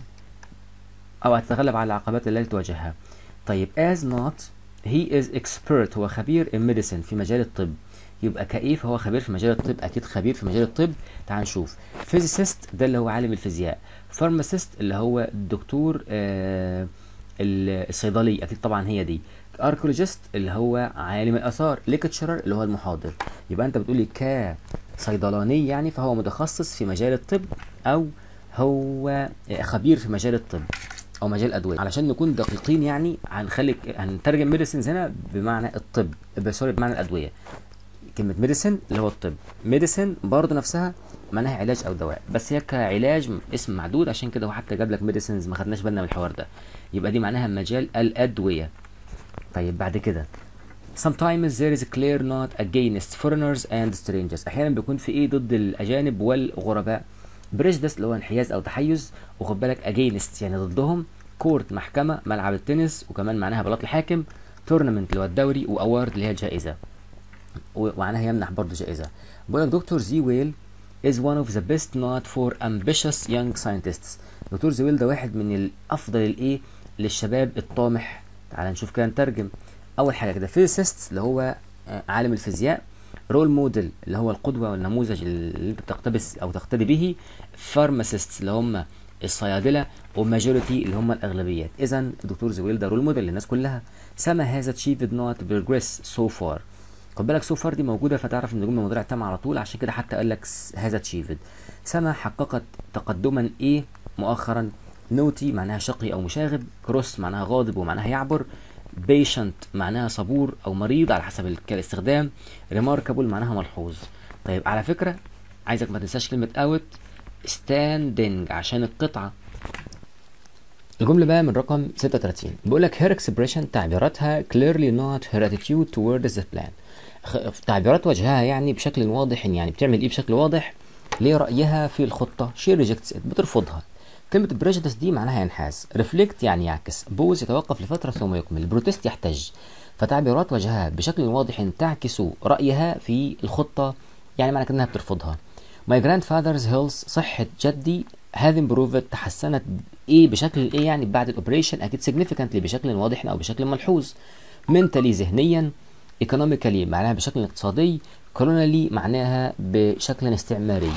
او هتتغلب على العقبات التي تواجهها طيب as not he is expert هو خبير in medicine في مجال الطب يبقى كايه فهو خبير في مجال الطب اكيد خبير في مجال الطب تعال نشوف physicist ده اللي هو عالم الفيزياء pharmacist اللي هو الدكتور آه الصيدلي اكيد طبعا هي دي archaeologist اللي هو عالم الاثار lecturer اللي هو المحاضر يبقى انت بتقولي كصيدلاني يعني فهو متخصص في مجال الطب او هو خبير في مجال الطب او مجال الادويه علشان نكون دقيقين يعني هنخلي هنترجم ميديسنز هنا بمعنى الطب سوري بمعنى الادويه كلمه ميديسن اللي هو الطب ميديسن برضه نفسها معناها علاج او دواء بس هي كعلاج اسم معدود عشان كده هو حتى جاب لك ميديسنز ما خدناش بالنا من الحوار ده يبقى دي معناها مجال الادويه طيب بعد كده sometimes there is a clear not against foreigners and strangers احيانا بيكون في ايه ضد الاجانب والغرباء بريجدس اللي هو انحياز او تحيز وخد بالك اجينست يعني ضدهم كورت محكمه ملعب التنس وكمان معناها بلاط الحاكم تورنمنت اللي هو الدوري واوارد اللي هي الجائزه ومعناها يمنح برضه جائزه بقول لك دكتور زي ويل is one of the best not for ambitious young scientists دكتور زي ويل ده واحد من الافضل الايه للشباب الطامح تعال نشوف كده نترجم اول حاجه كده physicists اللي هو عالم الفيزياء رول موديل اللي هو القدوه والنموذج اللي انت بتقتبس او تقتدي به فارماسيستس اللي هم الصيادله وماجوريتي اللي هم الاغلبيات اذا الدكتور زويل ده رول موديل للناس كلها سما هذا اتشيفد نوت بروجريس سو فار خد بالك سو فار دي موجوده فتعرف ان الجمله مضارع تام على طول عشان كده حتى قال لك هذا اتشيفد سما حققت تقدما ايه مؤخرا نوتي معناها شقي او مشاغب كروس معناها غاضب ومعناها يعبر بيشنت معناها صبور او مريض على حسب الاستخدام ريماركابل معناها ملحوظ طيب على فكره عايزك ما تنساش كلمه اوت ستاندنج عشان القطعه الجملة بقى من رقم 36 بيقول لك her expression تعبيراتها clearly not her attitude towards the plan خ- تعبيرات وجهها يعني بشكل واضح إن يعني بتعمل ايه بشكل واضح ليه رأيها في الخطة she rejects it بترفضها كلمة prejudice دي معناها ينحاز reflect يعني يعكس بوز يتوقف لفترة ثم يكمل بروتست يحتج فتعبيرات وجهها بشكل واضح تعكس رأيها في الخطة يعني معنى كده انها بترفضها My grandfather's health صحة جدي have improved تحسنت ايه بشكل ايه يعني بعد الاوبريشن اكيد significantly بشكل واضح او بشكل ملحوظ mentally ذهنيا economically معناها بشكل اقتصادي colonially معناها بشكل استعماري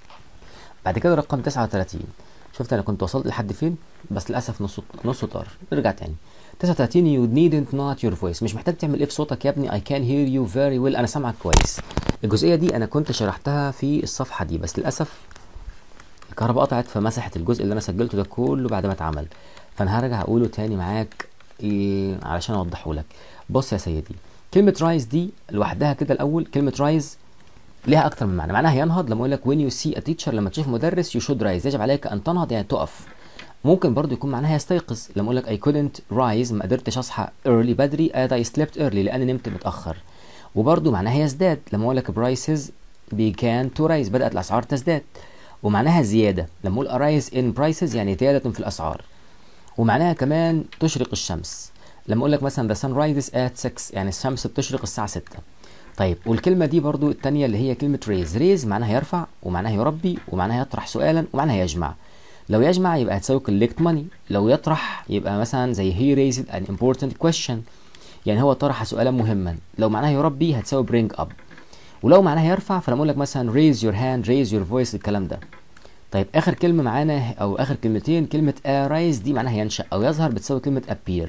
بعد كده رقم 39 شفت انا كنت وصلت لحد فين بس للاسف نص نص طار نرجع تاني 39 you needn't not your voice مش محتاج تعمل ايه في صوتك يا ابني I can hear you very well انا سامعك كويس الجزئيه دي انا كنت شرحتها في الصفحه دي بس للاسف الكهرباء قطعت فمسحت الجزء اللي انا سجلته ده كله بعد ما اتعمل فانا هرجع اقوله تاني معاك إيه علشان اوضحه لك بص يا سيدي كلمه رايز دي لوحدها كده الاول كلمه رايز ليها اكتر من معنى معناها ينهض لما اقول لك when you see a teacher لما تشوف مدرس you should rise يجب عليك ان تنهض يعني تقف ممكن برضو يكون معناها يستيقظ لما اقول لك I couldn't rise ما قدرتش اصحى early بدري as I slept early لان نمت متاخر وبرضو معناها يزداد لما اقول لك prices began to rise بدات الاسعار تزداد ومعناها زياده لما اقول arise in prices يعني زياده في الاسعار ومعناها كمان تشرق الشمس لما اقول لك مثلا the sun rises at 6 يعني الشمس بتشرق الساعه 6 طيب والكلمة دي برضو التانية اللي هي كلمة ريز ريز معناها يرفع ومعناها يربي ومعناها يطرح سؤالا ومعناها يجمع لو يجمع يبقى هتساوي collect money لو يطرح يبقى مثلا زي he raised an important question يعني هو طرح سؤالا مهما لو معناها يربي هتساوي bring up ولو معناها يرفع فلما اقول لك مثلا raise your hand raise your voice الكلام ده طيب اخر كلمة معانا او اخر كلمتين كلمة arise دي معناها ينشأ او يظهر بتساوي كلمة appear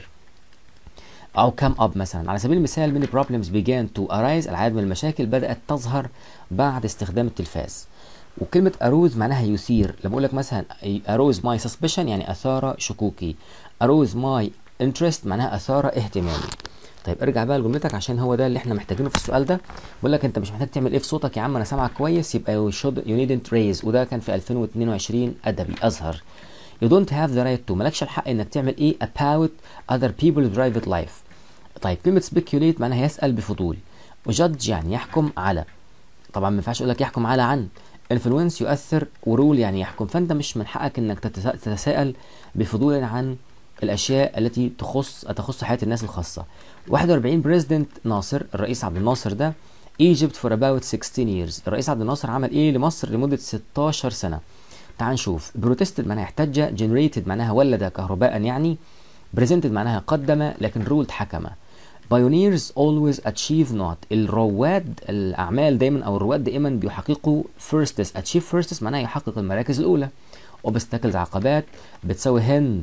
أو come up مثلا على سبيل المثال many problems began to arise العديد من المشاكل بدأت تظهر بعد استخدام التلفاز وكلمة أروز معناها يثير لما أقول لك مثلا أروز my suspicion يعني أثار شكوكي أروز my interest معناها أثار اهتمامي طيب ارجع بقى لجملتك عشان هو ده اللي احنا محتاجينه في السؤال ده بقول لك انت مش محتاج تعمل ايه في صوتك يا عم انا سامعك كويس يبقى you should you needn't raise وده كان في 2022 ادبي ازهر you don't have the right to مالكش الحق انك تعمل ايه about other people's private life طيب كلمة speculate معناها يسأل بفضول وجادج يعني يحكم على طبعا ما ينفعش اقول لك يحكم على عن influence يؤثر ورول يعني يحكم فانت مش من حقك انك تتسا- تتساءل بفضول عن الاشياء التي تخص تخص حياة الناس الخاصة 41 بريزيدنت ناصر الرئيس عبد الناصر ده Egypt for about 16 years الرئيس عبد الناصر عمل ايه لمصر لمدة 16 سنة تعال نشوف بروتستد معناها احتج جنريتد معناها ولد كهرباء يعني بريزنتد معناها قدم لكن رولد حكم pioneers always achieve not الرواد الأعمال دايما أو الرواد دائما بيحققوا firsts achieve firsts معناها يحقق المراكز الأولى obstacles عقبات بتساوي هند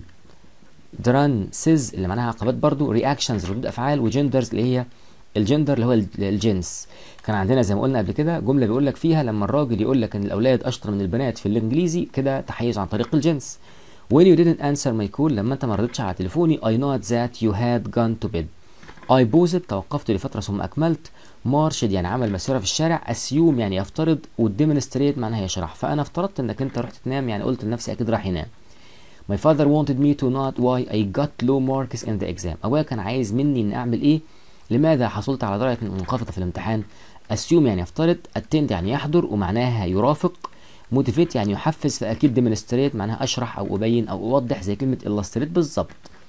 دران سيز اللي معناها عقبات برضو رياكشنز ردود أفعال وجندرز اللي هي الجندر اللي هو الج- الجنس كان عندنا زي ما قلنا قبل كده جملة بيقول لك فيها لما الراجل يقول لك ان الأولاد أشطر من البنات في الإنجليزي كده تحيز عن طريق الجنس when you didn't answer my call لما انت ما ردتش على تليفوني I know that you had gone to bed I paused توقفت لفترة ثم أكملت مارشد يعني عمل مسيرة في الشارع assume يعني يفترض والديمونستريت معناها يشرح فأنا افترضت إنك أنت رحت تنام يعني قلت لنفسي أكيد راح ينام My father wanted me to not why I got low marks in the exam أبويا كان عايز مني إن أعمل إيه لماذا حصلت على درجة منخفضة في الامتحان assume يعني يفترض attend يعني يحضر ومعناها يرافق motivate يعني يحفز فأكيد demonstrate معناها أشرح أو أبين أو أوضح زي كلمة illustrate بالظبط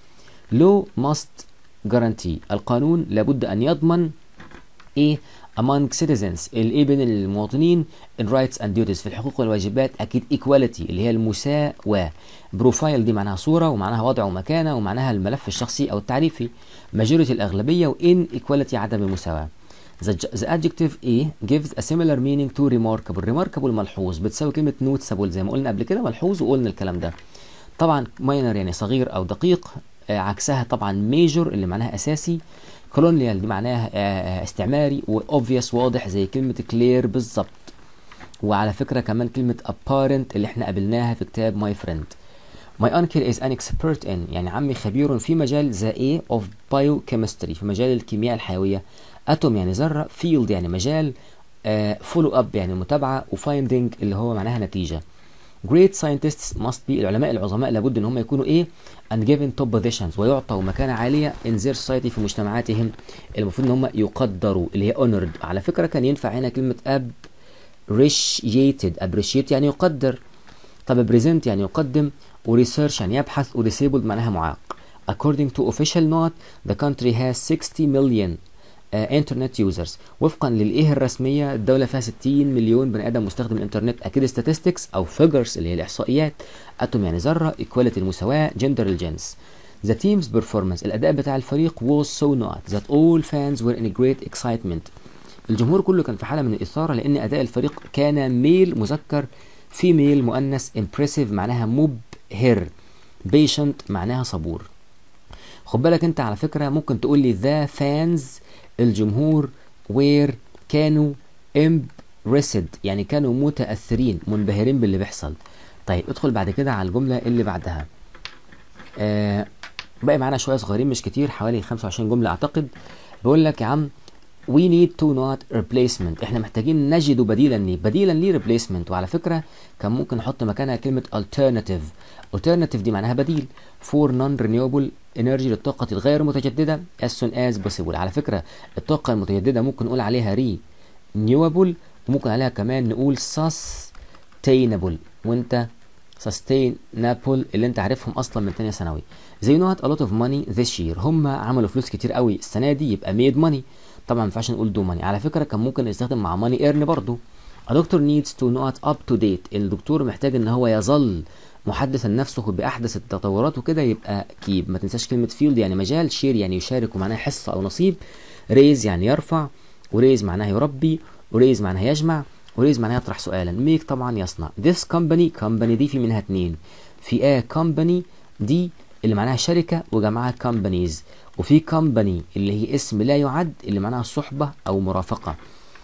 law must guarantee القانون لابد أن يضمن ايه among citizens الايه بين المواطنين in rights and duties في الحقوق والواجبات اكيد equality اللي هي المساواة بروفايل دي معناها صورة ومعناها وضع ومكانة ومعناها الملف الشخصي او التعريفي majority الاغلبية و inequality عدم المساواة The, the adjective A gives a similar meaning to remarkable remarkable ملحوظ بتساوي كلمة noticeable زي ما قلنا قبل كده ملحوظ وقلنا الكلام ده طبعا minor يعني صغير او دقيق آه، عكسها طبعا major اللي معناها اساسي colonial دي معناها آه، آه، استعماري وobvious واضح زي كلمة clear بالظبط وعلى فكرة كمان كلمة apparent اللي احنا قابلناها في كتاب my friend My uncle is an expert in يعني عمي خبير في مجال the A of biochemistry في مجال الكيمياء الحيوية atom يعني ذرة field يعني مجال آه follow up يعني متابعة وfinding اللي هو معناها نتيجة great scientists must be العلماء العظماء لابد ان هم يكونوا ايه and given top positions ويعطوا مكانة عالية in their society في مجتمعاتهم المفروض ان هم يقدروا اللي هي honored على فكرة كان ينفع هنا كلمة appreciated appreciate يعني يقدر طب present يعني يقدم وريسيرش يعني يبحث وديسيبلد معناها معاق according to official note the country has 60 million انترنت يوزرز وفقا للايه الرسميه الدوله فيها 60 مليون بني ادم مستخدم الانترنت اكيد statistics او فيجرز اللي هي الاحصائيات اتوم يعني ذره equality المساواه جندر الجنس The team's performance الأداء بتاع الفريق was so not that all fans were in a great excitement الجمهور كله كان في حالة من الإثارة لأن أداء الفريق كان ميل مذكر فيميل مؤنث impressive معناها مبهر patient معناها صبور خد بالك انت على فكرة ممكن تقول لي ذا فانز الجمهور وير كانوا امبرسد يعني كانوا متأثرين منبهرين باللي بيحصل طيب ادخل بعد كده على الجملة اللي بعدها آه باقي معانا شوية صغيرين مش كتير حوالي 25 جملة اعتقد بيقول لك يا عم we need to not replacement احنا محتاجين نجد بديلا ليه بديلا ليه replacement وعلى فكرة كان ممكن نحط مكانها كلمة alternative alternative دي معناها بديل for non renewable energy للطاقة الغير متجددة as soon as possible على فكرة الطاقة المتجددة ممكن نقول عليها renewable وممكن عليها كمان نقول sustainable وانت sustainable اللي انت عارفهم اصلا من تانية ثانوي they not a lot of money this year هم عملوا فلوس كتير قوي السنة دي يبقى made money طبعا ما ينفعش نقول do money على فكرة كان ممكن نستخدم مع money earn برضو a doctor needs to not up to date الدكتور محتاج ان هو يظل محدثا نفسه بأحدث التطورات وكده يبقى كيب ما تنساش كلمة فيلد يعني مجال شير يعني يشارك ومعناها حصة أو نصيب ريز يعني يرفع وريز معناها يربي وريز معناها يجمع وريز معناها يطرح سؤالا ميك طبعا يصنع this company company دي في منها اتنين في a company دي اللي معناها شركة وجمعها companies وفي company اللي هي اسم لا يعد اللي معناها صحبة أو مرافقة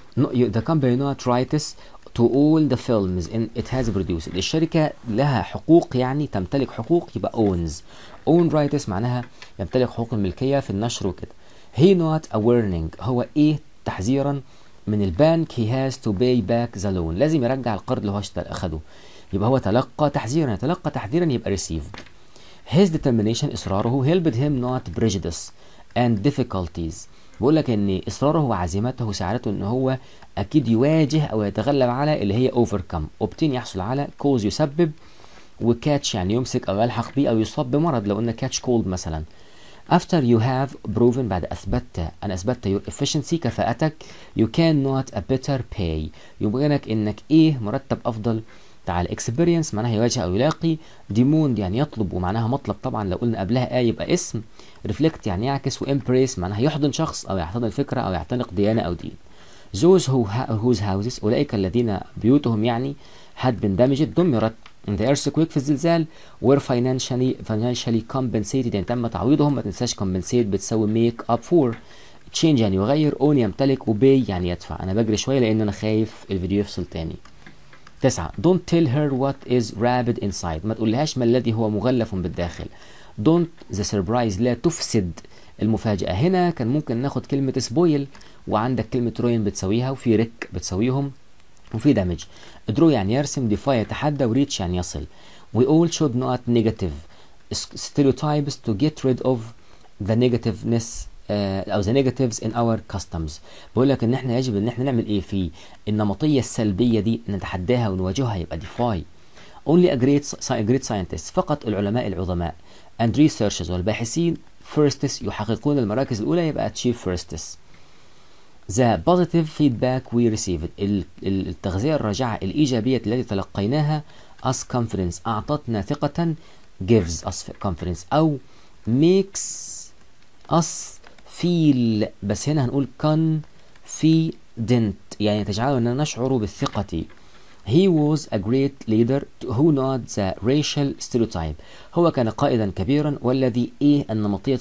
the company not rights to all the films in it has produced الشركة لها حقوق يعني تمتلك حقوق يبقى owns own rights معناها يمتلك حقوق الملكية في النشر وكده he not a warning هو ايه تحذيرا من البنك he has to pay back the loan لازم يرجع القرض اللي هو اخده يبقى هو تلقى تحذيرا يتلقى تحذيرا يبقى received his determination إصراره helped him not prejudice and difficulties بيقول لك ان اصراره وعزيمته ساعدته ان هو اكيد يواجه او يتغلب على اللي هي overcome obtain يحصل على cause يسبب وكاتش يعني يمسك او يلحق بيه او يصاب بمرض لو قلنا catch cold مثلا after you have proven بعد اثبتت ان اثبتت your efficiency كفاءتك you cannot a better pay يبينك انك ايه مرتب افضل تعال experience معناها يواجه او يلاقي demand يعني يطلب ومعناها مطلب طبعا لو قلنا قبلها آه يبقى اسم reflect يعني يعكس وامبريس معناها يحضن شخص او يحتضن فكره او يعتنق ديانه او دين those who ha whose houses اولئك الذين بيوتهم يعني had been damaged دمرت in the earthquake في الزلزال were financially financially compensated يعني تم تعويضهم ما تنساش compensate بتساوي make up for change يعني يغير own يمتلك وبي يعني يدفع انا بجري شويه لان انا خايف الفيديو يفصل تاني تسعة don't tell her what is rabid inside ما تقولهاش ما الذي هو مغلف بالداخل don't the surprise لا تفسد المفاجأة هنا كان ممكن ناخد كلمة سبويل وعندك كلمة روين بتساويها وفي ريك بتساويهم وفي دامج درو يعني يرسم ديفاي يتحدى وريتش يعني يصل we all should not negative stereotypes to get rid of the negativeness او the negatives in our customs بقول لك ان احنا يجب ان احنا نعمل ايه في النمطيه السلبيه دي نتحداها ونواجهها يبقى ديفاي only a great, a great scientist فقط العلماء العظماء and researchers والباحثين firsts يحققون المراكز الاولى يبقى achieve firsts the positive feedback we received التغذيه الراجعه الايجابيه التي تلقيناها us confidence اعطتنا ثقه gives us confidence او makes us feel بس هنا هنقول confident يعني تجعلنا نشعر بالثقة He was a great leader who not the racial stereotype هو كان قائدا كبيرا والذي ايه النمطية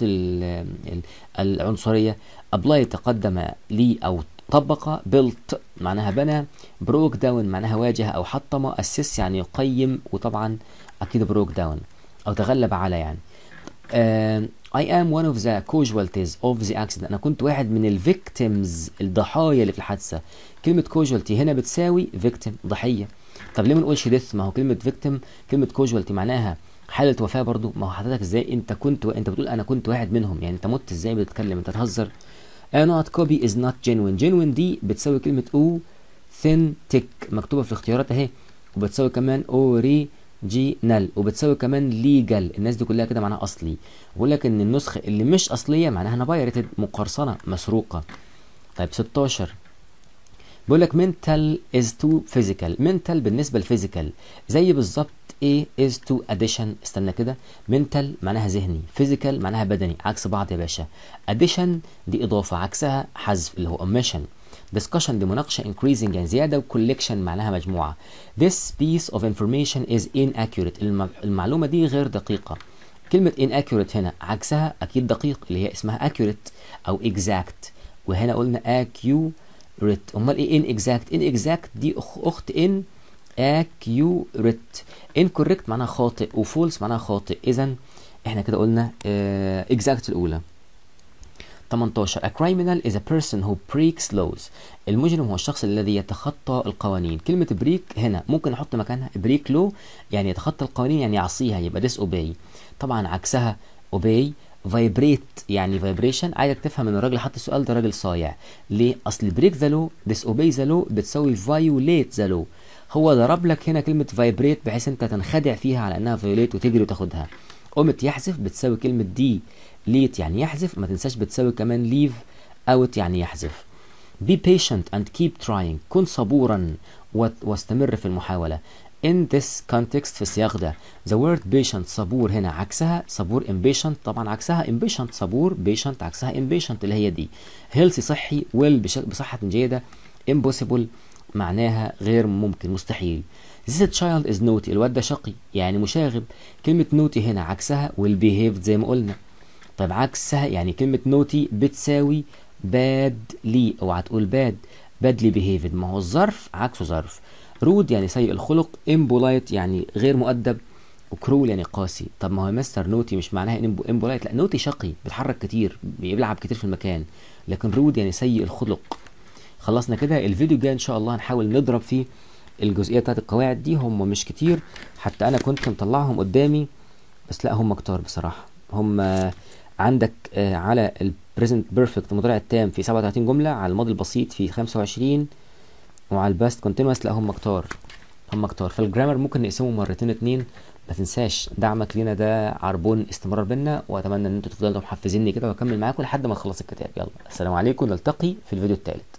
العنصرية apply تقدم لي او طبق built معناها بنى broke down معناها واجه او حطم assess يعني يقيم وطبعا اكيد broke down او تغلب على يعني uh, I am one of the casualties of the accident أنا كنت واحد من الفيكتيمز الضحايا اللي في الحادثة كلمة casualty هنا بتساوي victim ضحية طب ليه ما نقولش ديث ما هو كلمه فيكتيم كلمه كوجوالتي معناها حاله وفاه برضو ما هو حضرتك ازاي انت كنت و... انت بتقول انا كنت واحد منهم يعني انت مت ازاي بتتكلم انت تهزر نوت كوبي از نوت جينوين جينوين دي بتساوي كلمه او ثينتيك مكتوبه في الاختيارات اهي وبتساوي كمان اوريجينال وبتساوي كمان ليجال الناس دي كلها كده معناها اصلي بقول لك ان النسخه اللي مش اصليه معناها انا بايرتد مقرصنه مسروقه طيب 16 بيقول لك mental is to physical mental بالنسبه للفيزيكال زي بالظبط ايه is to addition استنى كده mental معناها ذهني physical معناها بدني عكس بعض يا باشا addition دي اضافه عكسها حذف اللي هو omission discussion دي مناقشه increasing يعني زياده و collection معناها مجموعه this piece of information is inaccurate الم... المعلومه دي غير دقيقه كلمه inaccurate هنا عكسها اكيد دقيق اللي هي اسمها accurate او exact وهنا قلنا accurate امال ايه ان اكزاكت ان اكزاكت دي أخ اخت ان accurate incorrect معناها خاطئ وفولس معناها خاطئ اذا احنا كده قلنا اكزاكت الاولى 18 a criminal is a person who breaks laws المجرم هو الشخص الذي يتخطى القوانين كلمة بريك هنا ممكن نحط مكانها بريك لو يعني يتخطى القوانين يعني يعصيها يبقى disobey طبعا عكسها obey فايبريت يعني فايبريشن عايزك تفهم ان الراجل حط السؤال ده راجل صايع ليه اصل بريك ذا لو ديس اوبي ذا لو بتساوي فايوليت ذا لو هو ضرب لك هنا كلمه فايبريت بحيث انت تنخدع فيها على انها فايوليت وتجري وتاخدها قمت يحذف بتساوي كلمه دي ليت يعني يحذف ما تنساش بتساوي كمان ليف اوت يعني يحذف be patient and keep trying كن صبورا واستمر في المحاوله in this context في السياق ده the word patient صبور هنا عكسها صبور impatient طبعا عكسها impatient صبور patient عكسها impatient اللي هي دي healthy صحي well بصحة جيدة impossible معناها غير ممكن مستحيل this child is naughty الواد ده شقي يعني مشاغب كلمة naughty هنا عكسها well behaved زي ما قلنا طيب عكسها يعني كلمة naughty بتساوي badly اوعى تقول bad badly behaved ما هو الظرف عكسه ظرف رود يعني سيء الخلق امبولايت يعني غير مؤدب وكرول يعني قاسي طب ما هو مستر نوتي مش معناها امبولايت لا نوتي شقي بيتحرك كتير بيلعب كتير في المكان لكن رود يعني سيء الخلق خلصنا كده الفيديو الجاي ان شاء الله هنحاول نضرب فيه الجزئيه بتاعت القواعد دي هم مش كتير حتى انا كنت مطلعهم قدامي بس لا هم كتار بصراحه هم عندك على البريزنت بيرفكت المضارع التام في 37 جمله على الماضي البسيط في 25 وعلى الباست كونتينوس لا هم كتار هم كتار فالجرامر ممكن نقسمه مرتين اتنين ما تنساش دعمك لينا ده عربون استمرار بينا واتمنى ان انتوا تفضلوا محفزيني كده واكمل معاكم لحد ما نخلص الكتاب يلا السلام عليكم نلتقي في الفيديو التالت